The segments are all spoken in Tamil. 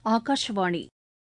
ஆகாஷவாணி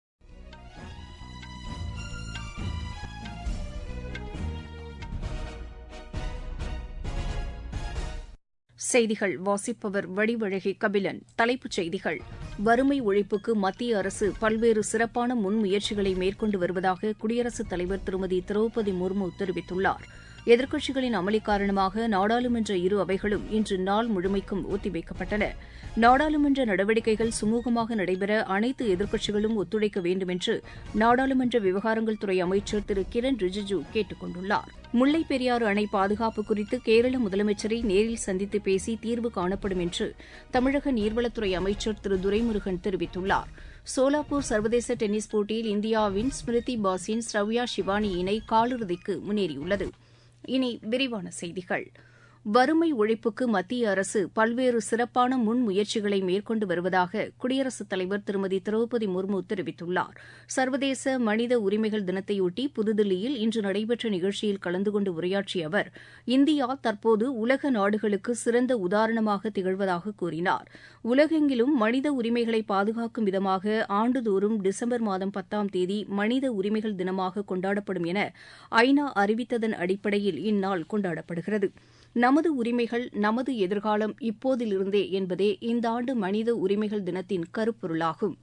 செய்திகள் வாசிப்பவர் வடிவழகி கபிலன் தலைப்புச் செய்திகள் வறுமை ஒழிப்புக்கு மத்திய அரசு பல்வேறு சிறப்பான முன்முயற்சிகளை மேற்கொண்டு வருவதாக குடியரசுத் தலைவர் திருமதி திரௌபதி முர்மு தெரிவித்துள்ளார் எதிர்க்கட்சிகளின் அமளி காரணமாக நாடாளுமன்ற இரு அவைகளும் இன்று நாள் முழுமைக்கும் ஒத்திவைக்கப்பட்டன நாடாளுமன்ற நடவடிக்கைகள் சுமூகமாக நடைபெற அனைத்து எதிர்க்கட்சிகளும் ஒத்துழைக்க வேண்டும் என்று நாடாளுமன்ற விவகாரங்கள் துறை அமைச்சர் திரு கிரண் ரிஜிஜூ கேட்டுக் கொண்டுள்ளார் முல்லைப் பெரியாறு அணை பாதுகாப்பு குறித்து கேரள முதலமைச்சரை நேரில் சந்தித்து பேசி தீர்வு காணப்படும் என்று தமிழக நீர்வளத்துறை அமைச்சர் திரு துரைமுருகன் தெரிவித்துள்ளார் சோலாப்பூர் சர்வதேச டென்னிஸ் போட்டியில் இந்தியாவின் ஸ்மிருதி பாசின் ஸ்ரவ்யா ஷிவானி இணை காலிறுதிக்கு முன்னேறியுள்ளது இனி விரிவான செய்திகள் வறுமை ஒழிப்புக்கு மத்திய அரசு பல்வேறு சிறப்பான முன்முயற்சிகளை மேற்கொண்டு வருவதாக குடியரசுத் தலைவர் திருமதி திரௌபதி முர்மு தெரிவித்துள்ளார் சர்வதேச மனித உரிமைகள் தினத்தையொட்டி புதுதில்லியில் இன்று நடைபெற்ற நிகழ்ச்சியில் கலந்து கொண்டு உரையாற்றிய அவர் இந்தியா தற்போது உலக நாடுகளுக்கு சிறந்த உதாரணமாக திகழ்வதாக கூறினார் உலகெங்கிலும் மனித உரிமைகளை பாதுகாக்கும் விதமாக ஆண்டுதோறும் டிசம்பர் மாதம் பத்தாம் தேதி மனித உரிமைகள் தினமாக கொண்டாடப்படும் என ஐநா அறிவித்ததன் அடிப்படையில் இந்நாள் கொண்டாடப்படுகிறது நமது உரிமைகள் நமது எதிர்காலம் இப்போதிலிருந்தே என்பதே இந்த ஆண்டு மனித உரிமைகள் தினத்தின் கருப்பொருளாகும்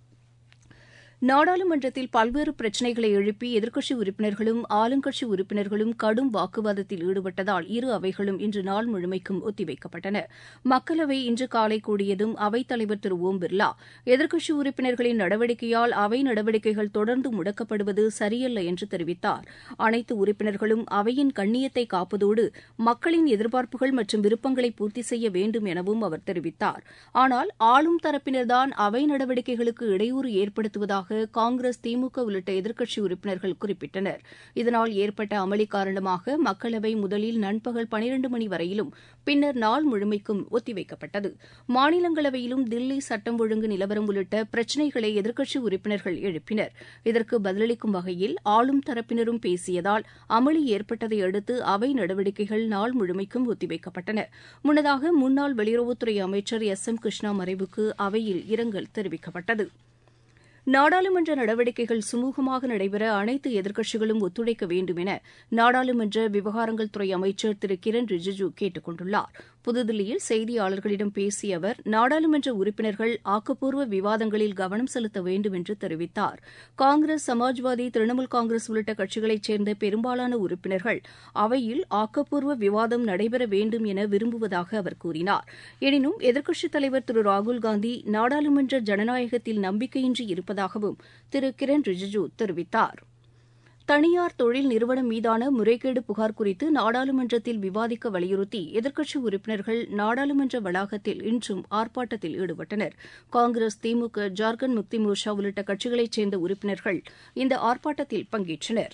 நாடாளுமன்றத்தில் பல்வேறு பிரச்சினைகளை எழுப்பி எதிர்க்கட்சி உறுப்பினர்களும் ஆளுங்கட்சி உறுப்பினர்களும் கடும் வாக்குவாதத்தில் ஈடுபட்டதால் இரு அவைகளும் இன்று நாள் முழுமைக்கும் ஒத்திவைக்கப்பட்டன மக்களவை இன்று காலை கூடியதும் அவைத்தலைவர் திரு ஓம் பிர்லா எதிர்க்கட்சி உறுப்பினர்களின் நடவடிக்கையால் அவை நடவடிக்கைகள் தொடர்ந்து முடக்கப்படுவது சரியல்ல என்று தெரிவித்தார் அனைத்து உறுப்பினர்களும் அவையின் கண்ணியத்தை காப்பதோடு மக்களின் எதிர்பார்ப்புகள் மற்றும் விருப்பங்களை பூர்த்தி செய்ய வேண்டும் எனவும் அவர் தெரிவித்தார் ஆனால் ஆளும் தரப்பினர்தான் அவை நடவடிக்கைகளுக்கு இடையூறு ஏற்படுத்துவதாக காங்கிரஸ் திமுக உள்ளிட்ட எதிர்க்கட்சி உறுப்பினர்கள் குறிப்பிட்டனர் இதனால் ஏற்பட்ட அமளி காரணமாக மக்களவை முதலில் நண்பகல் பனிரண்டு மணி வரையிலும் பின்னர் நாள் முழுமைக்கும் ஒத்திவைக்கப்பட்டது மாநிலங்களவையிலும் தில்லி சட்டம் ஒழுங்கு நிலவரம் உள்ளிட்ட பிரச்சினைகளை எதிர்க்கட்சி உறுப்பினர்கள் எழுப்பினர் இதற்கு பதிலளிக்கும் வகையில் ஆளும் தரப்பினரும் பேசியதால் அமளி ஏற்பட்டதை அடுத்து அவை நடவடிக்கைகள் நாள் முழுமைக்கும் ஒத்திவைக்கப்பட்டன முன்னதாக முன்னாள் வெளியுறவுத்துறை அமைச்சர் எஸ் எம் கிருஷ்ணா மறைவுக்கு அவையில் இரங்கல் தெரிவிக்கப்பட்டது நாடாளுமன்ற நடவடிக்கைகள் சுமூகமாக நடைபெற அனைத்து எதிர்க்கட்சிகளும் ஒத்துழைக்க வேண்டும் என நாடாளுமன்ற விவகாரங்கள் துறை அமைச்சர் திரு கிரண் ரிஜிஜூ கேட்டுக் கொண்டுள்ளார் புதுதில்லியில் செய்தியாளர்களிடம் பேசிய அவர் நாடாளுமன்ற உறுப்பினர்கள் ஆக்கப்பூர்வ விவாதங்களில் கவனம் செலுத்த வேண்டும் என்று தெரிவித்தார் காங்கிரஸ் சமாஜ்வாதி திரிணாமுல் காங்கிரஸ் உள்ளிட்ட கட்சிகளைச் சேர்ந்த பெரும்பாலான உறுப்பினர்கள் அவையில் ஆக்கப்பூர்வ விவாதம் நடைபெற வேண்டும் என விரும்புவதாக அவர் கூறினார் எனினும் எதிர்க்கட்சித் தலைவர் திரு ராகுல்காந்தி நாடாளுமன்ற ஜனநாயகத்தில் நம்பிக்கையின்றி இருப்பதாகவும் திரு கிரண் ரிஜிஜூ தெரிவித்தார் தனியார் தொழில் நிறுவனம் மீதான முறைகேடு புகார் குறித்து நாடாளுமன்றத்தில் விவாதிக்க வலியுறுத்தி எதிர்க்கட்சி உறுப்பினர்கள் நாடாளுமன்ற வளாகத்தில் இன்றும் ஆர்ப்பாட்டத்தில் ஈடுபட்டனர் காங்கிரஸ் திமுக ஜார்க்கண்ட் முக்தி மோர்ச்சா உள்ளிட்ட கட்சிகளைச் சேர்ந்த உறுப்பினர்கள் இந்த ஆர்ப்பாட்டத்தில் பங்கேற்றனா்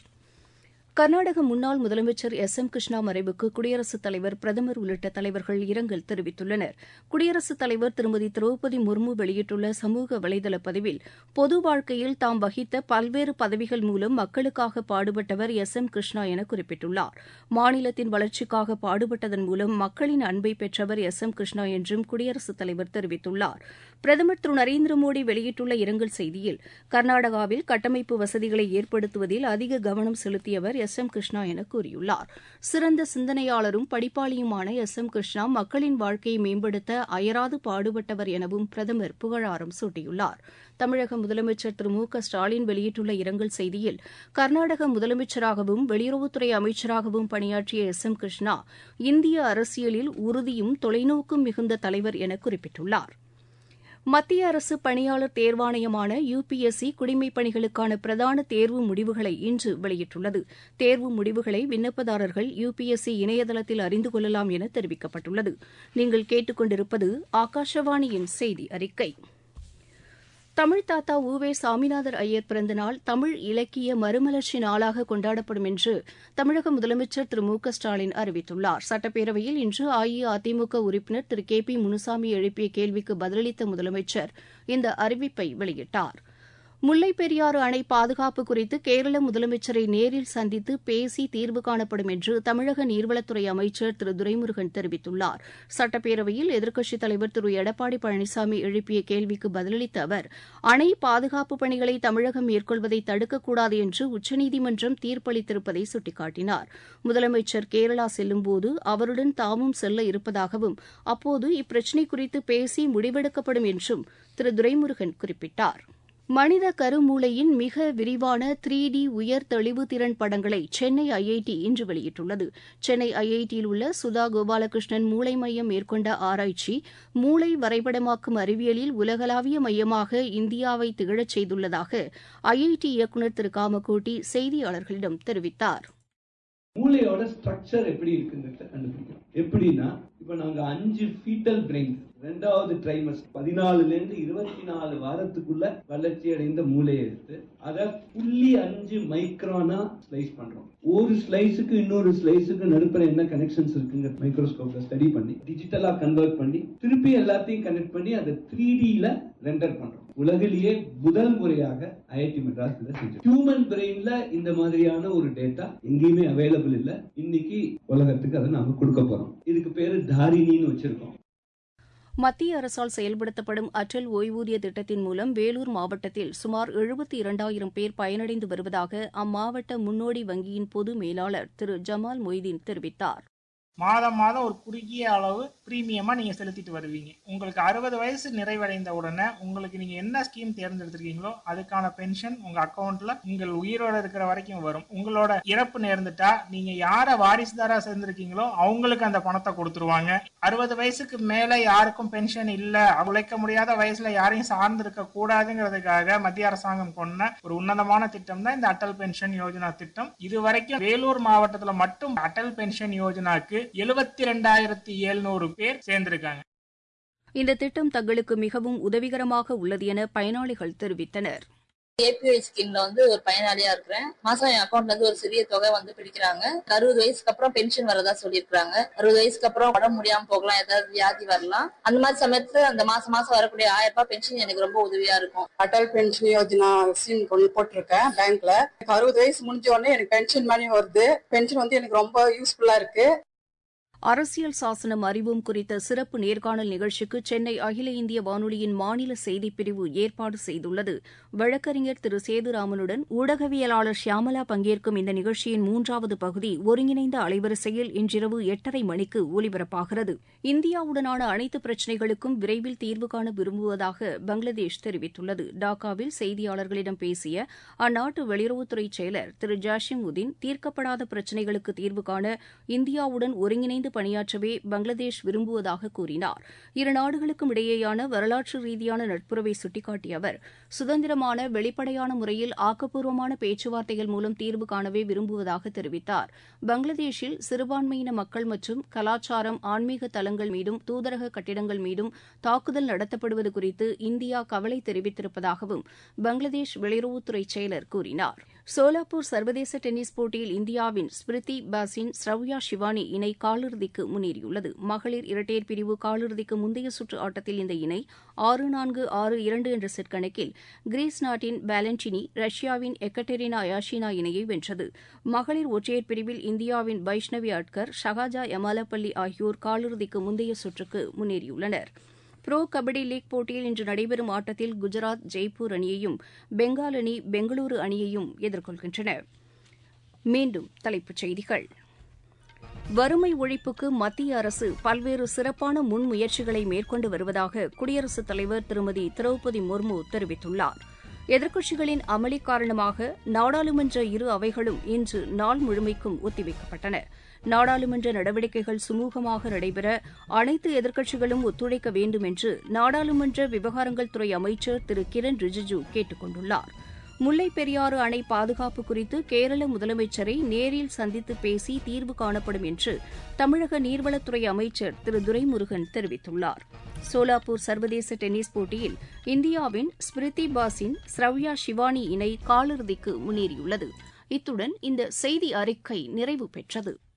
கர்நாடக முன்னாள் முதலமைச்சர் எஸ் எம் கிருஷ்ணா மறைவுக்கு குடியரசுத் தலைவர் பிரதமர் உள்ளிட்ட தலைவர்கள் இரங்கல் தெரிவித்துள்ளனர் குடியரசுத் தலைவர் திருமதி திரௌபதி முர்மு வெளியிட்டுள்ள சமூக வலைதள பதிவில் பொது வாழ்க்கையில் தாம் வகித்த பல்வேறு பதவிகள் மூலம் மக்களுக்காக பாடுபட்டவர் எஸ் எம் கிருஷ்ணா என குறிப்பிட்டுள்ளார் மாநிலத்தின் வளர்ச்சிக்காக பாடுபட்டதன் மூலம் மக்களின் அன்பை பெற்றவர் எஸ் எம் கிருஷ்ணா என்றும் குடியரசுத் தலைவர் தெரிவித்துள்ளார் பிரதமர் திரு நரேந்திர மோடி வெளியிட்டுள்ள இரங்கல் செய்தியில் கர்நாடகாவில் கட்டமைப்பு வசதிகளை ஏற்படுத்துவதில் அதிக கவனம் செலுத்தியவர் எஸ் எம் கிருஷ்ணா என கூறியுள்ளார் சிறந்த சிந்தனையாளரும் படிப்பாளியுமான எஸ் எம் கிருஷ்ணா மக்களின் வாழ்க்கையை மேம்படுத்த அயராது பாடுபட்டவர் எனவும் பிரதமர் புகழாரம் சூட்டியுள்ளார் தமிழக முதலமைச்சர் திரு மு க ஸ்டாலின் வெளியிட்டுள்ள இரங்கல் செய்தியில் கர்நாடக முதலமைச்சராகவும் வெளியுறவுத்துறை அமைச்சராகவும் பணியாற்றிய எஸ் எம் கிருஷ்ணா இந்திய அரசியலில் உறுதியும் தொலைநோக்கும் மிகுந்த தலைவர் என குறிப்பிட்டுள்ளார் மத்திய அரசு பணியாளர் தேர்வாணையமான யுபிஎஸ்சி குடிமைப் பணிகளுக்கான பிரதான தேர்வு முடிவுகளை இன்று வெளியிட்டுள்ளது தேர்வு முடிவுகளை விண்ணப்பதாரர்கள் யுபிஎஸ்சி இணையதளத்தில் அறிந்து கொள்ளலாம் என தெரிவிக்கப்பட்டுள்ளது நீங்கள் கேட்டுக்கொண்டிருப்பது ஆகாஷவாணியின் செய்தி அறிக்கை தமிழ் தாத்தா உ வே சாமிநாதர் ஐயர் பிறந்த நாள் தமிழ் இலக்கிய மறுமலர்ச்சி நாளாக கொண்டாடப்படும் என்று தமிழக முதலமைச்சர் திரு மு க ஸ்டாலின் அறிவித்துள்ளார் சட்டப்பேரவையில் இன்று அஇஅதிமுக உறுப்பினர் திரு கே பி முனுசாமி எழுப்பிய கேள்விக்கு பதிலளித்த முதலமைச்சர் இந்த அறிவிப்பை வெளியிட்டார் முல்லைப் பெரியாறு அணை பாதுகாப்பு குறித்து கேரள முதலமைச்சரை நேரில் சந்தித்து பேசி தீர்வு காணப்படும் என்று தமிழக நீர்வளத்துறை அமைச்சர் திரு துரைமுருகன் தெரிவித்துள்ளார் சட்டப்பேரவையில் எதிர்க்கட்சித் தலைவர் திரு எடப்பாடி பழனிசாமி எழுப்பிய கேள்விக்கு பதிலளித்த அவர் அணை பாதுகாப்பு பணிகளை தமிழகம் மேற்கொள்வதை தடுக்கக்கூடாது என்று உச்சநீதிமன்றம் தீர்ப்பளித்திருப்பதை சுட்டிக்காட்டினார் முதலமைச்சர் கேரளா செல்லும்போது அவருடன் தாமும் செல்ல இருப்பதாகவும் அப்போது இப்பிரச்சினை குறித்து பேசி முடிவெடுக்கப்படும் என்றும் திரு துரைமுருகன் குறிப்பிட்டார் மனித கருமூளையின் மிக விரிவான த்ரீ டி உயர் தெளிவு திறன் படங்களை சென்னை ஐஐடி இன்று வெளியிட்டுள்ளது சென்னை ஐஐடியில் உள்ள சுதா கோபாலகிருஷ்ணன் மூளை மையம் மேற்கொண்ட ஆராய்ச்சி மூளை வரைபடமாக்கும் அறிவியலில் உலகளாவிய மையமாக இந்தியாவை திகழச் செய்துள்ளதாக ஐஐடி இயக்குநர் திரு காமகோட்டி செய்தியாளர்களிடம் தெரிவித்தார் மூளையோட ஸ்ட்ரக்சர் எப்படி இருக்குங்கிறத கண்டுபிடிக்கிறோம் எப்படின்னா இப்ப நாங்க அஞ்சு ஃபீட்டல் பிரெயின் ரெண்டாவது ட்ரைமஸ் பதினாலுல இருந்து இருபத்தி நாலு வாரத்துக்குள்ள வளர்ச்சி அடைந்த மூளையை எடுத்து அதை புள்ளி அஞ்சு மைக்ரானா ஸ்லைஸ் பண்றோம் ஒரு ஸ்லைஸுக்கு இன்னொரு ஸ்லைஸுக்கு நடுப்புற என்ன கனெக்ஷன்ஸ் இருக்குங்க மைக்ரோஸ்கோப்ல ஸ்டடி பண்ணி டிஜிட்டலா கன்வெர்ட் பண்ணி திருப்பி எல்லாத்தையும் கனெக்ட் பண்ணி அதை த்ரீ டில ரெண்டர் பண்றோம் உலகிலேயே முதல் முறையாக ஐஐடி மெட்ராஸ் இதை செஞ்சோம் ஹியூமன் பிரெயின்ல இந்த மாதிரியான ஒரு டேட்டா எங்கேயுமே அவைலபிள் இல்ல இன்னைக்கு உலகத்துக்கு அதை நாம கொடுக்க போறோம் இதுக்கு பேரு தாரிணின்னு வச்சிருக்கோம் மத்திய அரசால் செயல்படுத்தப்படும் அடல் ஓய்வூதிய திட்டத்தின் மூலம் வேலூர் மாவட்டத்தில் சுமார் எழுபத்தி இரண்டாயிரம் பேர் பயனடைந்து வருவதாக அம்மாவட்ட முன்னோடி வங்கியின் பொது மேலாளர் திரு ஜமால் மொய்தீன் தெரிவித்தார் மாதம் மாதம் ஒரு குறுகிய அளவு பிரீமியமா நீங்க செலுத்திட்டு வருவீங்க உங்களுக்கு அறுபது வயசு நிறைவடைந்த உடனே உங்களுக்கு நீங்க என்ன ஸ்கீம் தேர்ந்தெடுத்திருக்கீங்களோ அதுக்கான பென்ஷன் உங்க அக்கௌண்ட்ல உங்கள் உயிரோட இருக்கிற வரைக்கும் வரும் உங்களோட இறப்பு நேர்ந்துட்டா நீங்க யார வாரிசுதாரா சேர்ந்திருக்கீங்களோ அவங்களுக்கு அந்த பணத்தை கொடுத்துருவாங்க அறுபது வயசுக்கு மேல யாருக்கும் பென்ஷன் இல்ல உழைக்க முடியாத வயசுல யாரையும் சார்ந்து இருக்க கூடாதுங்கிறதுக்காக மத்திய அரசாங்கம் கொண்ட ஒரு உன்னதமான திட்டம் தான் இந்த அடல் பென்ஷன் யோஜனா திட்டம் இது வரைக்கும் வேலூர் மாவட்டத்துல மட்டும் அடல் பென்ஷன் யோஜனாக்கு எழுபத்தி ரெண்டாயிரத்தி எழுநூறு பேர் சேர்ந்திருக்காங்க இந்த திட்டம் தங்களுக்கு மிகவும் உதவிகரமாக உள்ளது என பயனாளிகள் தெரிவித்தனர் ஏபிஐ ஸ்கீம்ல வந்து ஒரு பயனாளியா இருக்கிறேன் மாசம் என் அக்கௌண்ட்ல இருந்து ஒரு சிறிய தொகை வந்து பிடிக்கிறாங்க அறுபது வயசுக்கு அப்புறம் பென்ஷன் வரதா சொல்லியிருக்காங்க அறுபது வயசுக்கு அப்புறம் உடம்பு முடியாம போகலாம் ஏதாவது வியாதி வரலாம் அந்த மாதிரி சமயத்துல அந்த மாசம் மாசம் வரக்கூடிய ஆயிரம் ரூபாய் பென்ஷன் எனக்கு ரொம்ப உதவியா இருக்கும் அடல் பென்ஷன் யோஜனா ஸ்கீம் கொண்டு போட்டிருக்கேன் பேங்க்ல எனக்கு அறுபது வயசு முடிஞ்ச உடனே எனக்கு பென்ஷன் மணி வருது பென்ஷன் வந்து எனக்கு ரொம்ப யூஸ்ஃபுல்லா இருக்கு அரசியல் சாசனம் அறிவோம் குறித்த சிறப்பு நேர்காணல் நிகழ்ச்சிக்கு சென்னை அகில இந்திய வானொலியின் மாநில செய்திப்பிரிவு ஏற்பாடு செய்துள்ளது வழக்கறிஞர் திரு சேதுராமனுடன் ஊடகவியலாளர் ஷியாமலா பங்கேற்கும் இந்த நிகழ்ச்சியின் மூன்றாவது பகுதி ஒருங்கிணைந்த அலைவரிசையில் இன்றிரவு எட்டரை மணிக்கு ஒலிபரப்பாகிறது இந்தியாவுடனான அனைத்து பிரச்சினைகளுக்கும் விரைவில் தீர்வு காண விரும்புவதாக பங்களாதேஷ் தெரிவித்துள்ளது டாக்காவில் செய்தியாளர்களிடம் பேசிய அந்நாட்டு வெளியுறவுத்துறை செயலர் திரு ஜாஷிம் உதீன் தீர்க்கப்படாத பிரச்சினைகளுக்கு தீர்வு காண இந்தியாவுடன் ஒருங்கிணைந்து பணியாற்றவே பங்களாதேஷ் விரும்புவதாக கூறினார் இரு நாடுகளுக்கும் இடையேயான வரலாற்று ரீதியான நட்புறவை சுட்டிக்காட்டிய அவர் சுதந்திரமான வெளிப்படையான முறையில் ஆக்கப்பூர்வமான பேச்சுவார்த்தைகள் மூலம் தீர்வு காணவே விரும்புவதாக தெரிவித்தார் பங்களாதேஷில் சிறுபான்மையின மக்கள் மற்றும் கலாச்சாரம் ஆன்மீக தலங்கள் மீதும் தூதரக கட்டிடங்கள் மீதும் தாக்குதல் நடத்தப்படுவது குறித்து இந்தியா கவலை தெரிவித்திருப்பதாகவும் பங்களாதேஷ் வெளியுறவுத்துறை செயலர் கூறினார் சோலாப்பூர் சர்வதேச டென்னிஸ் போட்டியில் இந்தியாவின் ஸ்மிருதி பாசின் ஸ்ரவ்யா ஷிவானி இணை காலிறுதிக்கு முன்னேறியுள்ளது மகளிர் இரட்டையர் பிரிவு காலிறுதிக்கு முந்தைய சுற்று ஆட்டத்தில் இந்த இணை ஆறு நான்கு ஆறு இரண்டு என்ற செட் கணக்கில் கிரீஸ் நாட்டின் பேலண்டினி ரஷ்யாவின் எக்கட்டெரினா யாஷினா இணையை வென்றது மகளிர் ஒற்றையர் பிரிவில் இந்தியாவின் வைஷ்ணவி அட்கர் ஷஹாஜா யமாலப்பள்ளி ஆகியோர் காலிறுதிக்கு முந்தைய சுற்றுக்கு முன்னேறியுள்ளனா் புரோ கபடி லீக் போட்டியில் இன்று நடைபெறும் ஆட்டத்தில் குஜராத் ஜெய்ப்பூர் அணியையும் பெங்கால் அணி பெங்களூரு அணியையும் எதிர்கொள்கின்றன மீண்டும் தலைப்புச் செய்திகள் வறுமை ஒழிப்புக்கு மத்திய அரசு பல்வேறு சிறப்பான முன்முயற்சிகளை மேற்கொண்டு வருவதாக குடியரசுத் தலைவர் திருமதி திரௌபதி முர்மு தெரிவித்துள்ளார் எதிர்க்கட்சிகளின் அமளி காரணமாக நாடாளுமன்ற இரு அவைகளும் இன்று நாள் முழுமைக்கும் ஒத்திவைக்கப்பட்டன நாடாளுமன்ற நடவடிக்கைகள் சுமூகமாக நடைபெற அனைத்து எதிர்க்கட்சிகளும் ஒத்துழைக்க வேண்டும் என்று நாடாளுமன்ற விவகாரங்கள் துறை அமைச்சர் திரு கிரண் ரிஜிஜு கேட்டுக் கொண்டுள்ளார் முல்லைப் பெரியாறு அணை பாதுகாப்பு குறித்து கேரள முதலமைச்சரை நேரில் சந்தித்து பேசி தீர்வு காணப்படும் என்று தமிழக நீர்வளத்துறை அமைச்சர் திரு துரைமுருகன் தெரிவித்துள்ளார் சோலாப்பூர் சர்வதேச டென்னிஸ் போட்டியில் இந்தியாவின் ஸ்மிருதி பாசின் ஸ்ரவ்யா ஷிவானி இணை காலிறுதிக்கு முன்னேறியுள்ளது இத்துடன் இந்த செய்தி அறிக்கை நிறைவு பெற்றது